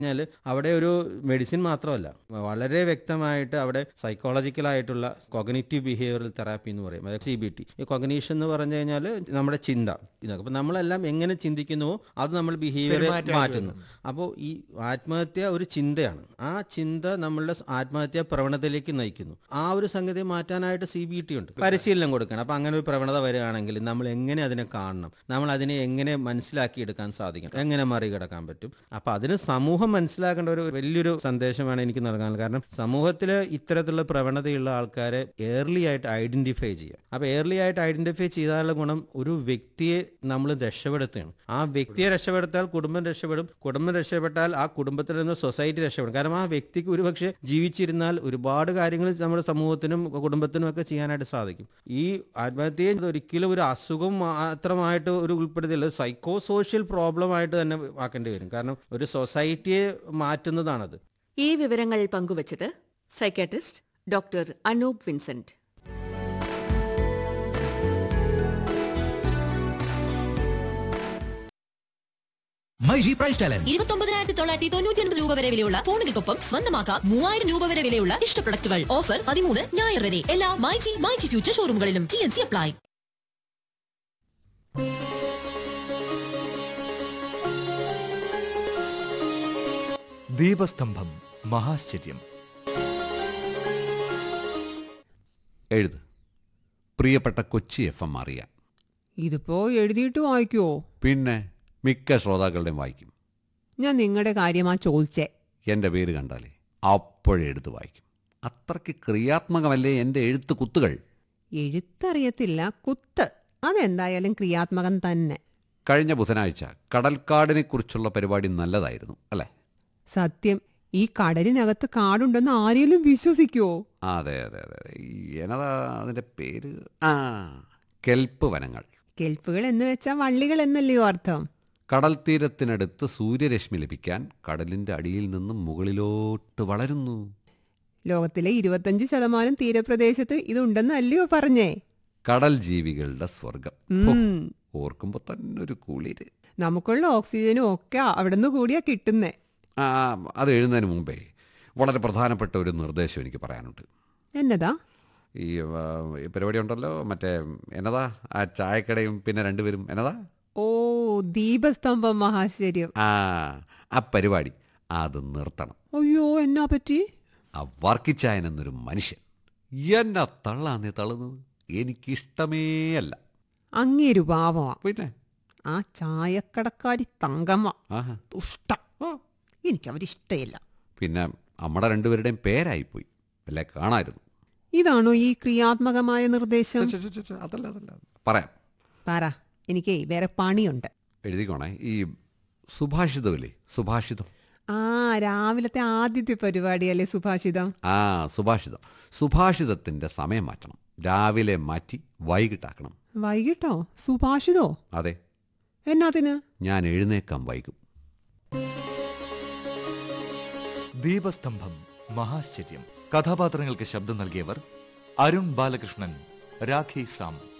കഴിഞ്ഞാൽ അവിടെ ഒരു മെഡിസിൻ മാത്രമല്ല വളരെ വ്യക്തമായിട്ട് അവിടെ സൈക്കോളജിക്കലായിട്ടുള്ള കൊഗ്നേറ്റീവ് ബിഹേവിയറൽ തെറാപ്പി എന്ന് പറയും അതായത് സി ബി ടി ഈ കൊഗ്നീഷൻ എന്ന് പറഞ്ഞു കഴിഞ്ഞാൽ നമ്മുടെ ചിന്ത ഇതൊക്കെ അപ്പം നമ്മളെല്ലാം എങ്ങനെ ചിന്തിക്കുന്നുവോ അത് നമ്മൾ ബിഹേവിയർ മാറ്റുന്നു അപ്പോൾ ഈ ആത്മഹത്യ ഒരു ചിന്തയാണ് ആ ചിന്ത നമ്മളുടെ ആത്മഹത്യ പ്രവണതയിലേക്ക് നയിക്കുന്നു ആ ഒരു സംഗതി മാറ്റാനായിട്ട് സി ബി ടി ഉണ്ട് പരിശീലനം കൊടുക്കണം അപ്പം അങ്ങനെ ഒരു പ്രവണത വരികയാണെങ്കിൽ നമ്മൾ എങ്ങനെ അതിനെ കാണണം നമ്മൾ അതിനെ എങ്ങനെ മനസ്സിലാക്കി എടുക്കാൻ സാധിക്കണം എങ്ങനെ മറികടക്കാൻ പറ്റും അപ്പം അതിന് സമൂഹം മനസ്സിലാക്കേണ്ട ഒരു വലിയൊരു സന്ദേശമാണ് എനിക്ക് നൽകാൻ കാരണം സമൂഹത്തിൽ ഇത്തരത്തിലുള്ള പ്രവണതയുള്ള ആൾക്കാരെ ഏർലി ആയിട്ട് ഐഡന്റിഫൈ ചെയ്യുക അപ്പോൾ ഏർലി ആയിട്ട് ഐഡന്റിഫൈ ചെയ്താലുള്ള ഗുണം ഒരു വ്യക്തിയെ നമ്മൾ രക്ഷപ്പെടുത്തുകയാണ് ആ വ്യക്തിയെ രക്ഷപ്പെടുത്താൽ കുടുംബം രക്ഷപ്പെടും കുടുംബം രക്ഷപ്പെട്ടാൽ ആ കുടുംബത്തിൽ നിന്ന് സൊസൈറ്റി രക്ഷപ്പെടും കാരണം ആ വ്യക്തിക്ക് ഒരുപക്ഷെ ജീവിച്ചിരുന്നാൽ ഒരുപാട് കാര്യങ്ങൾ നമ്മുടെ സമൂഹത്തിനും കുടുംബത്തിനും ഒക്കെ ചെയ്യാനായിട്ട് സാധിക്കും ഈ ആത്മഹത്യയെ ഒരിക്കലും ഒരു അസുഖം മാത്രമായിട്ട് ഒരു ഉൾപ്പെടുത്തില്ല സൈക്കോ സോഷ്യൽ പ്രോബ്ലം ആയിട്ട് തന്നെ ആക്കേണ്ടി വരും കാരണം ഒരു സൊസൈറ്റിയെ മാറ്റുന്നതാണത് ഈ വിവരങ്ങൾ പങ്കുവച്ചത് psychiatrist doctor Anoop Vincent myG price talent ഇരുപത്തൊമ്പതിനായിരത്തി തൊള്ളായിരത്തി തൊണ്ണൂറ്റി ഒൻപത് രൂപ വരെ വിലയുള്ള ഫോണുകൾക്കൊപ്പം സ്വന്തമാക്കാം മൂവായിരം രൂപ വരെ വിലയുള്ള ഇഷ്ട പ്രൊഡക്റ്റുകൾ ഓഫർ പതിമൂന്ന് ഞായർ വരെ എല്ലാ മൈജി മൈജി ഫ്യൂച്ചർ ഷോറൂമുകളിലും ടി എൻ സി അപ്ലൈ ദീപസ്തംഭം മഹാശ്ചര്യം എഴുത് പ്രിയപ്പെട്ട കൊച്ചി എഫ് എം അറിയാൻ ഇതിപ്പോ എഴുതിയിട്ട് വായിക്കുവോ പിന്നെ മിക്ക ശ്രോതാക്കളുടെയും വായിക്കും ഞാൻ നിങ്ങളുടെ കാര്യമാ ചോദിച്ചേ എൻ്റെ പേര് കണ്ടാലേ അപ്പോഴേ എടുത്ത് വായിക്കും അത്രയ്ക്ക് ക്രിയാത്മകമല്ലേ എൻ്റെ എഴുത്ത് കുത്തുകൾ എഴുത്തറിയത്തില്ല കുത്ത് അതെന്തായാലും ക്രിയാത്മകം തന്നെ കഴിഞ്ഞ ബുധനാഴ്ച കടൽക്കാടിനെക്കുറിച്ചുള്ള പരിപാടി നല്ലതായിരുന്നു അല്ലേ സത്യം ഈ കടലിനകത്ത് കാടുണ്ടെന്ന് ആരെങ്കിലും വിശ്വസിക്കുവോ അതെ അതെ അതെ അതെ ഈ എന്നതാ അതിൻ്റെ പേര് ആ കെൽപ്പ് വനങ്ങൾ കെൽപ്പുകൾ എന്ന് വെച്ചാൽ വള്ളികൾ എന്നല്ലയോ അർത്ഥം കടൽ തീരത്തിനടുത്ത് സൂര്യരശ്മി ലഭിക്കാൻ കടലിൻ്റെ അടിയിൽ നിന്നും മുകളിലോട്ട് വളരുന്നു ലോകത്തിലെ ഇരുപത്തഞ്ച് ശതമാനം തീരപ്രദേശത്ത് ഇതുണ്ടെന്നല്ലയോ പറഞ്ഞേ കടൽ ജീവികളുടെ സ്വർഗം ഹോ, ഉം. ഓർക്കുമ്പോ തന്നെ ഒരു കുളിര് നമുക്കുള്ള ഓക്സിജനും ഒക്കെ അവിടുന്ന് കൂടിയാ കിട്ടുന്നേ ആ അത് എഴുതുന്നതിന് മുമ്പേ വളരെ പ്രധാനപ്പെട്ട ഒരു നിർദ്ദേശം എനിക്ക് പറയാനുണ്ട് എന്നതാ ഈ ആ, ഈ പരിപാടി ഉണ്ടല്ലോ മറ്റേ എന്നതാ ആ ചായക്കടയും പിന്നെ രണ്ടുപേരും എന്നതാ ഓ ദീപസ്തംഭം മഹാശ്ചര്യം ആ ആ പരിപാടി അത് നിർത്തണം അയ്യോ എന്നാ പറ്റി ആ വർക്കിച്ചായൻ എന്നൊരു മനുഷ്യൻ എന്നാ തള്ളാന്നേ തള്ളുന്നത് എനിക്കിഷ്ടമേ അല്ല അങ്ങേരു പാവമാ പിന്നെ ആ ചായക്കടക്കാരി തങ്കമ്മ ആഹാ ദുഷ്ട എനിക്ക് അവരിഷ്ടമില്ല പിന്നെ നമ്മുടെ രണ്ടുപേരുടെയും പേരായിപ്പോയി അല്ലേ കാണായിരുന്നു ഇതാണോ ഈ ക്രിയാത്മകമായ നിർദ്ദേശം ഛെ, ഛെ, ഛെ, ഛെ, അതല്ല അതല്ല പറയാം പറ എനിക്ക് വേറെ പണിയുണ്ട് എഴുതിക്കോണേ ഈ സുഭാഷിതമില്ലേ സുഭാഷിതം ആ രാവിലത്തെ ആദ്യത്തെ പരിപാടിയല്ലേ സുഭാഷിതം ആ സുഭാഷിതം സുഭാഷിതത്തിൻ്റെ സമയം മാറ്റണം രാവിലെ മാറ്റി വൈകിട്ടാക്കണം വൈകിട്ടോ സുഭാഷിതോ അതെ എന്നാത്തിന് ഞാൻ എഴുന്നേക്കാൻ വൈകും ദീപസ്തംഭം മഹാശ്ചര്യം കഥാപാത്രങ്ങൾക്ക് ശബ്ദം നൽകിയവർ അരുൺ ബാലകൃഷ്ണൻ രാഖി സാം